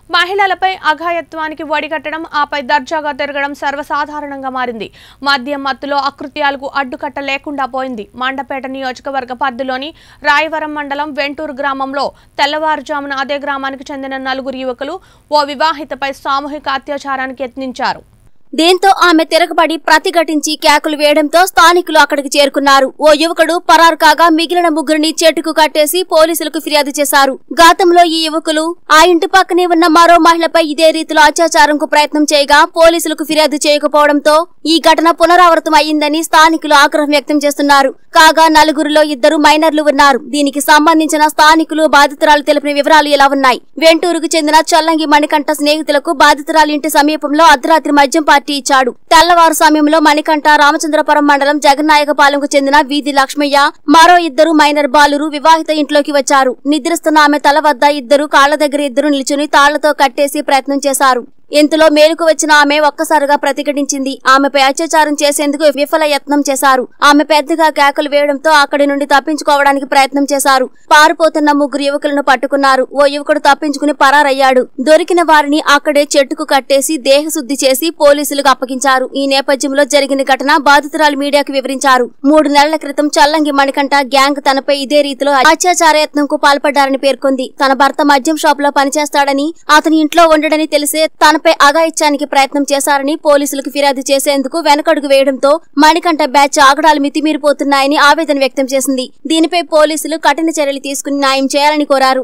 మహిళలపై అఘాయత్వానికి వడిగట్టడం ఆపై దర్జాగా తిరగడం సర్వసాధారణంగా మారింది మద్యం మత్తులో అకృత్యాలకు అడ్డుకట్ట లేకుండా పోయింది మండపేట నియోజకవర్గ పరిధిలోని రాయవరం మండలం వెంటూరు గ్రామంలో తెల్లవారుజామున అదే గ్రామానికి చెందిన నలుగురు యువకులు ఓ వివాహితపై సామూహిక అత్యాచారానికి యత్నించారు దీంతో ఆమె తిరగబడి ప్రతిఘటించి కేకలు వేయడంతో స్థానికులు అక్కడికి చేరుకున్నారు ఓ యువకుడు పరారు కాగా మిగిలిన ముగ్గురిని చెట్టుకు కట్టేసి పోలీసులకు ఫిర్యాదు చేశారు గతంలో ఈ యువకులు ఆ ఇంటి పక్కనే ఉన్న మరో మహిళపై ఇదే రీతిలో అత్యాచారంకు ప్రయత్నం చేయగా పోలీసులకు ఫిర్యాదు చేయకపోవడంతో ఈ ఘటన పునరావృతం అయ్యిందని స్థానికులు ఆగ్రహం వ్యక్తం చేస్తున్నారు కాగా నలుగురిలో ఇద్దరు మైనర్లు ఉన్నారు దీనికి సంబంధించిన స్థానికులు బాధితురాలు తెలిపిన వివరాలు ఇలా ఉన్నాయి వెంటూరుకు చెందిన చల్లంగి మణికంఠ స్నేహితులకు బాధితురాలి ఇంటి సమీపంలో అర్ధరాత్రి మద్యం పార్టీ ఇచ్చాడు తెల్లవారు సమయంలో మణికంఠ రామచంద్రపురం మండలం జగన్నాయకపాలెంకు చెందిన వీధి లక్ష్మయ్య మరో ఇద్దరు మైనర్ బాలురు వివాహిత ఇంట్లోకి వచ్చారు నిద్రిస్తున్న ఆమె తల వద్ద ఇద్దరు కాళ్ల దగ్గర ఇద్దరు నిల్చుని తాళ్లతో కట్టేసి ప్రయత్నం చేశారు ఇంతలో మేలుకు వచ్చిన ఆమె ఒక్కసారిగా ప్రతిఘటించింది ఆమెపై అత్యాచారం చేసేందుకు విఫల యత్నం చేశారు ఆమె పెద్దగా కేకలు వేయడంతో అక్కడి నుండి తప్పించుకోవడానికి ప్రయత్నం చేశారు పారిపోతున్న ముగ్గురు యువకులను పట్టుకున్నారు ఓ యువకుడు తప్పించుకుని పరారయ్యాడు దొరికిన వారిని అక్కడే చెట్టుకు కట్టేసి దేహశుద్ధి చేసి పోలీసులకు అప్పగించారు ఈ నేపథ్యంలో జరిగిన ఘటన బాధితురాలు మీడియాకు వివరించారు మూడు నెలల క్రితం చల్లంగి మణికంఠ గ్యాంగ్ తనపై ఇదే రీతిలో అత్యాచార యత్నంకు పాల్పడ్డారని పేర్కొంది తన భర్త మద్యం షాప్ లో పనిచేస్తాడని అతని ఇంట్లో ఉండడని తెలిసే తనపై అఘాయిత్యానికి ప్రయత్నం చేశారని పోలీసులకు ఫిర్యాదు చేసేందుకు వెనకడుగు వేయడంతో మణికంఠ బ్యాచ్ ఆగడాలు మితిమీరిపోతున్నాయని ఆవేదన వ్యక్తం చేసింది దీనిపై పోలీసులు కఠిన చర్యలు తీసుకుని న్యాయం చేయాలని కోరారు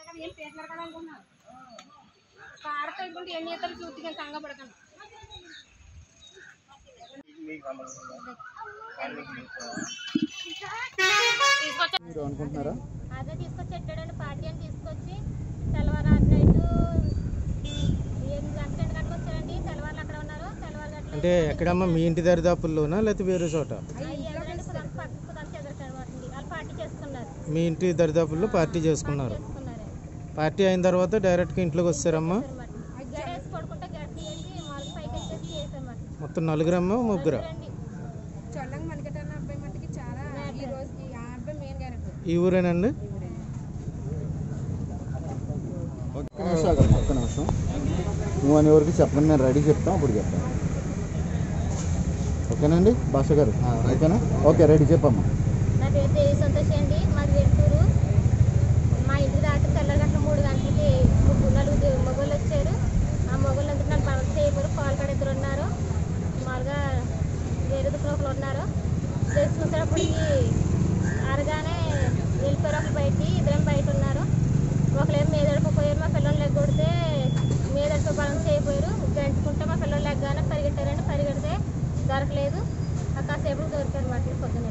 పాడతాయి ఎన్ని ఇతరులు చూసి కంగపడకండి మీరు అనుకుంటున్నారా అదే తీసుకొచ్చి ఎట్టాడండి పార్టీ అని తీసుకొచ్చి తెల్లవారు నైట్ ఎనిమిది గంటల రెండు గంటలకు వచ్చారండి తెల్లవారులు అక్కడ ఉన్నారు తెల్లవారు గంటలు అంటే ఎక్కడమ్మా మీ ఇంటి దరిదాపుల్లోనా లేకపోతే వేరే చోట ఎదురండి కుదానికి పక్కకు కుదానికి ఎదురుతాడు వాటిని వాళ్ళు పార్టీ చేసుకున్నారు మీ ఇంటి దరిదాపుల్లో పార్టీ చేసుకున్నారు చేసుకున్నారు పార్టీ అయిన తర్వాత డైరెక్ట్గా ఇంట్లోకి వస్తారమ్మా గడ వేసి పడుకుంటే గడ తీయండి మామూలు పైకి వచ్చేసి వేసామాట మొత్తం నలుగురమ్మా ముగ్గురా రండి చొల్లంగా మనకటన్న అబ్బాయి మట్టుకి చాలా ఈ రోజుకి ఆ అబ్బాయి మెయిన్ క్యారెక్టర్ ఈ ఊరేనండి ఒక్క నిమిషం ఆగండి, ఒక్క నిమిషం నువ్వు అని ఎవరికి చెప్పండి నేను రెడీ చెప్తాను అప్పుడు చెప్తాను ఓకేనండి భాష గారు ఓకేనా ఓకే రెడీ చెప్పమ్మా నా పేరు దేవి సంతోష్ అండి మాది వెంటూరు మా ఇంటికి రాత్రి తెల్లరి గంటల మూడు గంటలకి ముగ్గురు నలుగురు మగవాళ్ళు వచ్చారు ఆ మగవాళ్ళు అందరూ నన్ను పనులు చేయబోరు కాల్ కాడ ఇద్దరు ఉన్నారు మామూలుగా వేరే దిక్కున ఒకరు ఉన్నారు తెచ్చి చూసేటప్పటికి అరగానే వెళ్ళిపోయారు ఒకరు బయటికి ఇద్దరేం బయట ఉన్నారు ఒకరేం మీదడిపోయారు మా పిల్లలు లెగ్గొడితే మీదడిపో బలం చేయబోయారు గంటుకుంటే మా పిల్లలు లెగ్గానే పరిగెట్టారండి పరిగెడితే దొరకలేదు ఆ కాసేపు దొరికారు మాట పొద్దున్న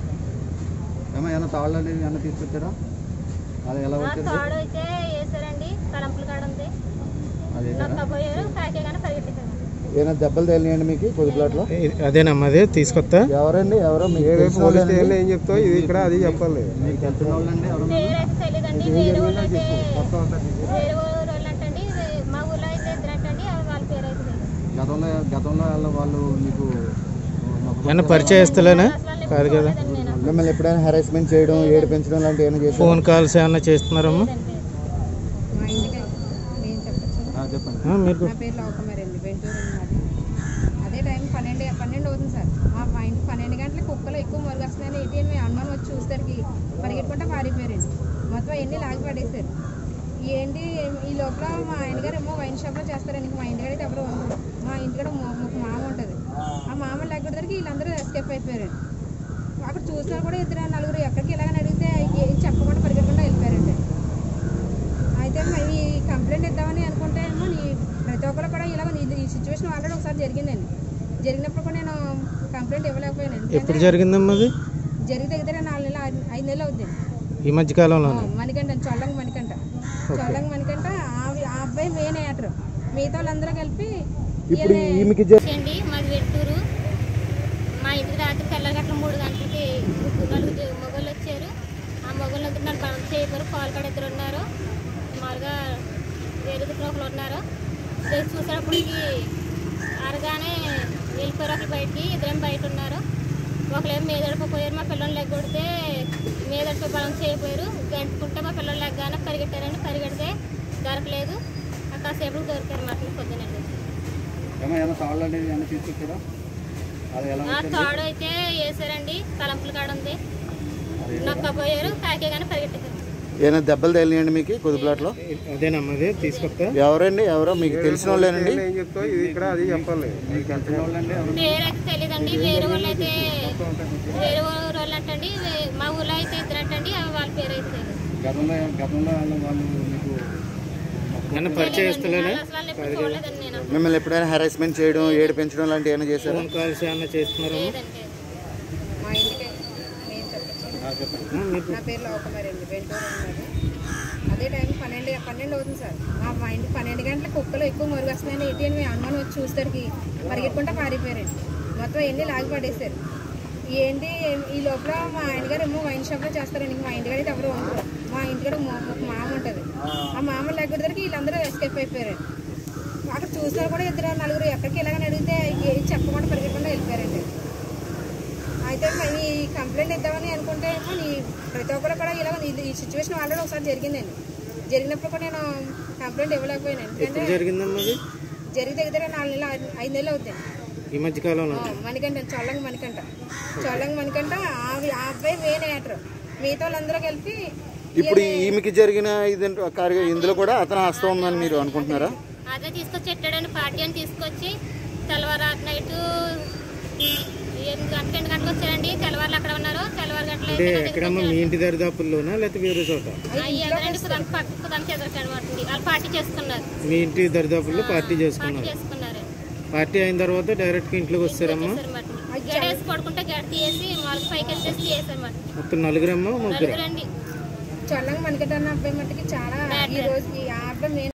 ఏమో ఏమైనా తాళ్ళు అనేవి ఏమైనా తీసుకొచ్చారా అది ఎలా ఆ వచ్చింది తాడు అయితే వేసారండి తలంపుల కాడ ఉంది అది నొక్కపోయారు కాకేగానే పరిగెట్టేశారు ఏమైనా దెబ్బలు తగిలినాయండి మీకు కొద్దిప్లాట్లో ఏ- అదేనమ్మా అదే తీసుకొస్తా ఎవరండి ఎవరో మీకు తెలిసిన వాళ్ళేనండి? ఏం చెప్తావు ఇది ఇక్కడ అది చెప్పాలి మీకు తెలిసిన వాళ్ళండి ఎవరు పేరైతే తెలియదండి వేరే వాళ్ళు అయితే వేరే ఊరు వాళ్ళు అంటండి మా ఊళ్ళో అయితే ఇద్దరు అంటండి వాళ్ళ పేరు అయితే తెలియదు గతంలో గతంలో వాళ్ళ- వాళ్ళు మీకు ఏమన్నా పరిచయస్తులేనా కాదు కదా లేదండి నేను మిమ్మల్ని ఎప్పుడైనా హెరాస్మెంట్ చేయడం ఏడిపించడం లాంటివి ఏమైనా చేశారా ఫోన్ కాల్స్ ఏమన్నా చేస్తున్నారమ్మా లేదండి. మా ఇంటికి నేను చెప్పచ్చు ఆ, చెప్పండి ఆ, మీరు నా పేరు లవకుమారి అండి వెంటూరు అన్నమాట అదే టైం పన్నెండు పన్నెండు అవుతుంది సార్ మా మా ఇంటి పన్నెండు గంటలకు కుక్కలు ఎక్కువ మొరగొస్తున్నాయని ఏంటి అని మేము అనుమానం వచ్చి చూసేసరికి పరిగెట్టుకుంటే పారిపోయారండి మొత్తం ఎన్ని లాగి పడేశారు ఏంటి ఈ లోపల మా ఆయనగారు ఏమో వైన్ షాప్లో చేస్తారండి మా ఇంటికాడ అయితే ఎవరు ఉండరు మా ఇంటికాడ మొ- ఒక మామ ఉంటుంది ఆ మామ లేకపోతే వీళ్ళందరూ ఎస్కేప్ అయిపోయారండి అక్కడ చూసినా కూడా ఇద్దరు నలుగురు ఎక్కడికి ఇలాగని అడిగితే ఏం చెప్పకుండా పరిగెట్టకుండా వెళ్ళిపోయారండి అయితే మరి ఈ కంప్లైంట్ ఇద్దామని అనుకుంటే ఏమో నీ ప్రతి ఒక్కరు కూడా ఇలాగ ఈ- ఈ సిచ్యువేషన్ ఆల్రెడీ ఒకసారి జరిగిందండి జరిగినప్పుడు కూడా నేను కంప్లైంట్ ఇవ్వలేకపోయాను ఎప్పుడు ఎందుకంటే జరిగిందమ్మా అది జరిగితే దగ్గర నాలుగు నెలలు ఐదు- ఐదు నెలలు అవుతుంది ఈ మధ్య కాలంలోనే మణికంఠ చొల్లంగ మణికంఠ చొల్లంగ మణికంఠ ఆ ఆ అబ్బాయి మెయిన్ యాటర్ మిగతా వాళ్ళందరూ కలిపి ఇప్పుడు వీళ్ళని- ఈమెకి జ- అండి మాది వెట్టూరు మా ఇంటికి రాత్రి తెల్లరి గంటల మూడు గంటలకి ముగ్గురు నలుగురు మొగోళ్ళు వచ్చారు ఆ మొగోళ్ళు అందరూ నన్ను బలం చేయబోరు కాల్ కాడ ఇద్దరు ఉన్నారు మామూలుగా వేరే దిక్కున ఒకరు ఉన్నారు తెచ్చి చూసేటప్పటికి అరగానే వెళ్ళిపోయారు ఒకరు బయటికి ఇద్దరేం బయట ఉన్నారు ఒకరేం మీదడిపోయారు మా పిల్లలు లెగ్గొడితే మీదడిపో బలం చేయపోయారు గంటుకుంటే మా పిల్లలు లెగ్గానే పరిగెట్టారండి పరిగెడితే దొరకలేదు ఆ కాసేపు దొరికారు మాట పొద్దునండి ఏమో ఏమో తాళ్ళు అనేది ఏమైనా తీసుకొచ్చారా అది ఎలా ఆ తాడు అయితే వేసారండి తలంపుల కాడ ఉంది నొక్కపోయారు కాకే కానీ పరిగెట్టారు ఏమైనా దెబ్బలు తగిలినాయండి మీకు కుదుపులాట్లో అదేనమ్మా అది తీసుకొస్తా ఎవరండి ఎవరో మీకు తెలిసిన వాళ్ళేనండి ఏం చెప్తావు ఇది ఇక్కడ అది చెప్పాలి మీకు తెలిసిన వాళ్ళండి ఎవరు పేరు అయితే తెలియదండి వేరే వాళ్ళు అయితే వేరే ఊరు వాళ్ళు అంటండి వే- మా ఊళ్ళో అయితే ఇద్దరు అంటండి వాళ్ళ పేరు అయితే తెలియదు. గతంలో గతంలో వాళ్ళు వాళ్ళు మీకు ఏమన్నా పరిచయస్తులేనా అసలు వాళ్ళు ఎప్పుడు చూడలేదండి నేను అసలు. మిమ్మల్ని ఎప్పుడైనా హెరాస్మెంట్ చేయడం ఏడు పెంచడం లాంటివి ఏమైనా చేశారా ఫోన్ కాల్స్ ఏమన్నా చేస్తున్నారమ్మా లేదండి మా ఇంటికి నేను చెప్పచ్చు ఆ, మీకు నా పేరు లోకమరి అండి వెంటూరు ఉన్నది అదే టైం పన్నెండు పన్నెండు అవుతుంది సార్ మా మా ఇంటికి పన్నెండు గంటలకు కుక్కలు ఎక్కువ మరుగు వస్తున్నాయని ఏంటి అని మేము అనుమానం వచ్చి చూసేసరికి పరిగెట్టుకుంటా పారిపోయారండి మొత్తం ఎన్ని లాగి పడేశారు ఏంటి ఈ లోపల మా ఆయన గారు ఏమో వైన్ షాప్లో చేస్తారండి ఇంక మా ఇంటి అయితే ఎవరు ఉండరు మా ఇంటికాడ మా- ఒక మామ ఉంటుంది ఆ మామ లేకపోతే వీళ్ళందరూ ఎస్కేప్ అయిపోయారండి అక్కడ చూసినా కూడా ఇద్దరు నలుగురు ఎక్కడికి వెళ్ళగానే అడిగితే ఏం చెప్పకుండా పరిగెట్టకుండా వెళ్ళిపోయారండి అయితే మరి ఈ కంప్లైంట్ ఇద్దామని అనుకుంటే ఏమో నీ ప్రతి ఒక్కరు కూడా ఇలా ఈ- ఈ సిచ్యువేషన్ ఆల్రెడీ ఒకసారి జరిగిందండి జరిగినప్పుడు కూడా నేను కంప్లైంట్ ఇవ్వలేకపోయాను ఎప్పుడు ఎందుకంటే జరిగిందమ్మా అది జరిగి దగ్గర నాలుగు నెలలు ఐదు- ఐదు నెలలు అవుతాయి ఈ మధ్య కాలంలో మణికంట చొల్లంగ మణికంట చొల్లంగ మణికంట ఆ ఆ అబ్బాయి మెయిన్ యాక్టర్ మిగతా వాళ్ళందరూ కలిపి ఇప్పుడు ఈమెకి జరిగిన ఇది కార్య ఇందులో కూడా అతను హస్తం ఉందని మీరు అనుకుంటున్నారా అదే తీసుకొచ్చి ఎట్టాడని పార్టీ అని తీసుకొచ్చి తెల్లవారు నైట్ ఎనిమిది గంటలకు ఎన్ని గంటలకు వచ్చారండి తెల్లవారులు అక్కడ ఉన్నారు తెల్లవారు గంటలు అంటే అయితే నా దగ్గరికి ఎక్కడమ్మా మీ ఇంటి దరిదాపుల్లోనా లేకపోతే వేరే చోట వచ్చారు. ఆ ఎదురండి కుదానికి పక్క కుదానికి ఎదురుకనమాట వాళ్ళు పార్టీ చేసుకున్నారు మీ ఇంటి దరిదాపుల్లో పార్టీ పార్టీ చేసుకున్నారు చేసుకున్నారు పార్టీ అయిన తర్వాత డైరెక్ట్గా ఇంట్లోకి వస్తారమ్మా చేశారన్నమాట. గేడ వేసి పడుకుంటే గేడ తీసి వాళ్ళకి పైకి ఎత్తేసి చేశారన్నమాట మొత్తం నలుగురమ్మా ముగ్గురు నలుగురండి చొల్లంగ మణికంట అన్న అబ్బాయి మట్టుకి చాలా ఈ రోజు ఈ ఆ అబ్బాయి మెయిన్